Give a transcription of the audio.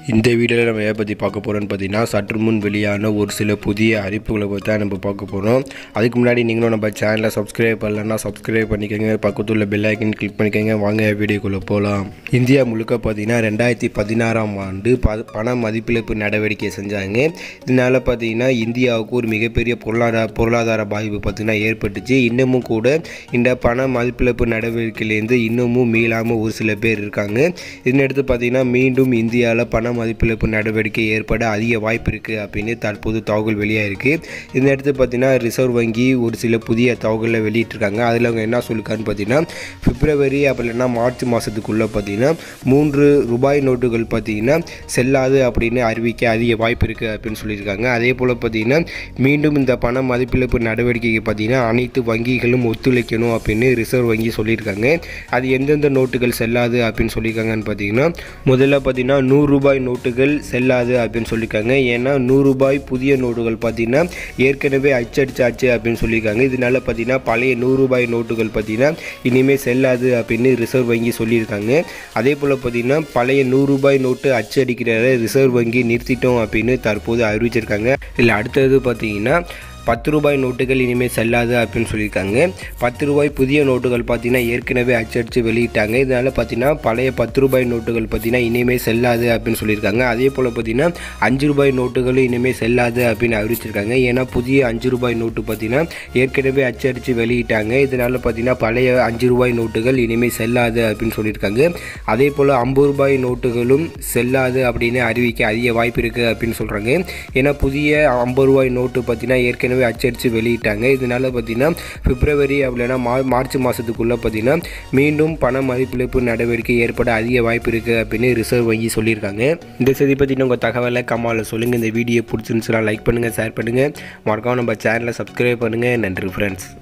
இந்த வீடியோவில் நம்ம எதை பற்றி பார்க்க போகிறோம்னு பார்த்தீங்கன்னா சற்று முன் வெளியான ஒரு சில புதிய அறிவிப்புகளை பற்றி தான் நம்ம பார்க்க போகிறோம் அதுக்கு முன்னாடி நீங்களும் நம்ம சேனலை சப்ஸ்கிரைப் பண்ணலன்னா சப்ஸ்கிரைப் பண்ணிக்கோங்க பக்கத்தில் உள்ள பெல் ஐக்கன் கிளிக் பண்ணிக்கோங்க வாங்க வீடியோக்குள்ளே போகலாம் இந்தியா முழுக்க பார்த்தீங்கன்னா ரெண்டாயிரத்தி பதினாறாம் ஆண்டு ப பண மதிப்பிழப்பு நடவடிக்கை செஞ்சாங்க இதனால் பார்த்தீங்கன்னா இந்தியாவுக்கு ஒரு மிகப்பெரிய பொருளாதார பொருளாதார பாதிப்பு பார்த்தீங்கன்னா ஏற்பட்டுச்சு இன்னமும் கூட இந்த பண மதிப்பிழப்பு நடவடிக்கையிலேருந்து இன்னமும் மீளாமல் ஒரு சில பேர் இருக்காங்க இதனடுத்து பார்த்தீங்கன்னா மீண்டும் இந்தியாவில் பண மதிப்பிழப்பு நடவடிக்கை ஏற்பட அதிக வாய்ப்பு இருக்குது அப்படின்னு தற்போது தகவல் வெளியாயிருக்கு இதனடுத்து பார்த்தீங்கன்னா ரிசர்வ் வங்கி ஒரு சில புதிய தகவல்களை வெளியிட்டிருக்காங்க அதில் அவங்க என்ன சொல்லியிருக்காருன்னு பார்த்தீங்கன்னா பிப்ரவரி அப்படி இல்லைன்னா மார்ச் மாதத்துக்குள்ளே பார்த்தீங்கன்னா மூன்று ரூபாய் நோட்டுகள் பார்த்தீங்கன்னா செல்லாது அப்படின்னு அறிவிக்க அதிக வாய்ப்பு இருக்குது அப்படின்னு சொல்லியிருக்காங்க அதே போல் பார்த்தீங்கன்னா மீண்டும் இந்த பண மதிப்பிழப்பு நடவடிக்கைக்கு பார்த்தீங்கன்னா அனைத்து வங்கிகளும் ஒத்துழைக்கணும் அப்படின்னு ரிசர்வ் வங்கி சொல்லியிருக்காங்க அது எந்தெந்த நோட்டுகள் செல்லாது அப்படின்னு சொல்லியிருக்காங்கன்னு பார்த்தீங்கன்னா முதல்ல பார்த்தீங்கன்னா நூறு ரூபாய் நோட்டுகள் செல்லாது அப்படின்னு சொல்லியிருக்காங்க ஏன்னா நூறு ரூபாய் புதிய நோட்டுகள் பார்த்தீங்கன்னா ஏற்கனவே அச்சடிச்சாச்சு அப்படின்னு சொல்லியிருக்காங்க இதனால பார்த்தீங்கன்னா பழைய நூறு ரூபாய் நோட்டுகள் பார்த்தீங்கன்னா இனிமேல் செல்லாது அப்படின்னு ரிசர்வ் வங்கி சொல்லியிருக்காங்க அதே போல் பார்த்தீங்கன்னா பழைய நூறு ரூபாய் நோட்டு அச்சடிக்கிறத ரிசர்வ் வங்கி நிறுத்திட்டோம் அப்படின்னு தற்போது அறிவிச்சிருக்காங்க இல்லை அடுத்தது பார்த்தீங்கன்னா பத்து ரூபாய் நோட்டுகள் இனிமேல் செல்லாது அப்படின்னு சொல்லியிருக்காங்க பத்து ரூபாய் புதிய நோட்டுகள் பார்த்தீங்கன்னா ஏற்கனவே அச்சடித்து வெளியிட்டாங்க இதனால் பார்த்தீங்கன்னா பழைய பத்து ரூபாய் நோட்டுகள் பார்த்தீங்கன்னா இனிமேல் செல்லாது அப்படின்னு சொல்லியிருக்காங்க அதே போல் பார்த்தீங்கன்னா அஞ்சு ரூபாய் நோட்டுகளும் இனிமேல் செல்லாது அப்படின்னு அறிவிச்சிருக்காங்க ஏன்னா புதிய அஞ்சு ரூபாய் நோட்டு பார்த்தீங்கன்னா ஏற்கனவே அச்சடித்து வெளியிட்டாங்க இதனால் பார்த்தீங்கன்னா பழைய அஞ்சு ரூபாய் நோட்டுகள் இனிமேல் செல்லாது அப்படின்னு சொல்லியிருக்காங்க அதே போல் ஐம்பது ரூபாய் நோட்டுகளும் செல்லாது அப்படின்னு அறிவிக்க அதிக வாய்ப்பு இருக்குது அப்படின்னு சொல்கிறாங்க ஏன்னா புதிய ஐம்பது ரூபாய் நோட்டு பார்த்தீங்கன்னா ஏற்கனவே அச்சடித்து வெளியிட்டாங்க இதனால் பார்த்தீங்கன்னா பிப்ரவரி அப்படின்னா மா மார்ச் மாதத்துக்குள்ளே பார்த்தீங்கன்னா மீண்டும் பண மதிப்பிழப்பு நடவடிக்கை ஏற்பட அதிக வாய்ப்பு இருக்குது அப்படின்னு ரிசர்வ் வங்கி சொல்லியிருக்காங்க இந்த செய்தி பற்றின உங்கள் தகவலை கமாலில் சொல்லுங்கள் இந்த வீடியோ பிடிச்சிருந்துச்சுன்னா லைக் பண்ணுங்கள் ஷேர் பண்ணுங்கள் மறக்காம நம்ம சேனலை சப்ஸ்கிரைப் பண்ணுங்கள் நன்றி ஃப்ரெண்ட்ஸ்